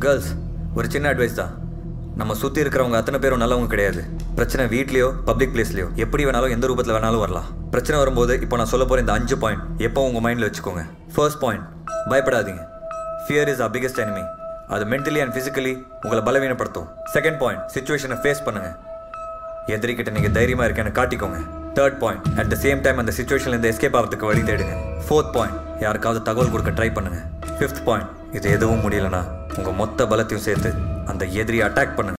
girls ஒரு சின்ன advice தான் நம்ம சுற்றி இருக்கிறவங்க அத்தனை பேரும் நல்லவங்க கிடையாது பிரச்சனை வீட்லேயோ பப்ளிக் பிளேஸ்லையோ எப்படி வேணாலும் எந்த ரூபத்தில் வேணாலும் வரலாம் பிரச்சனை வரும்போது இப்போ நான் சொல்ல போகிற இந்த அஞ்சு பாயிண்ட் எப்போ உங்கள் மைண்டில் வச்சுக்கோங்க ஃபர்ஸ்ட் பாயிண்ட் பயப்படாதீங்க fear is a biggest enemy அது மென்டலி அண்ட் ஃபிசிக்கலி உங்களை பலவீனப்படுத்தும் செகண்ட் பாயிண்ட் சுச்சுவேஷனை ஃபேஸ் பண்ணுங்க எதிரிக்கிட்ட நீங்கள் தைரியமாக இருக்கேன்னு காட்டிக்கோங்க third point at the same time அந்த சுச்சுவேஷன்லேருந்து எஸ்கேப் ஆகிறதுக்கு வழி தேடுங்க ஃபோர்த் பாயிண்ட் யாருக்காவது தகவல் கொடுக்க ட்ரை பண்ணுங்க ஃபிஃப்த் பாயிண்ட் இது எதுவும் முடியலனா உங்கள் மொத்த பலத்தையும் சேர்த்து அந்த எதிரியை அட்டாக் பண்ணுங்க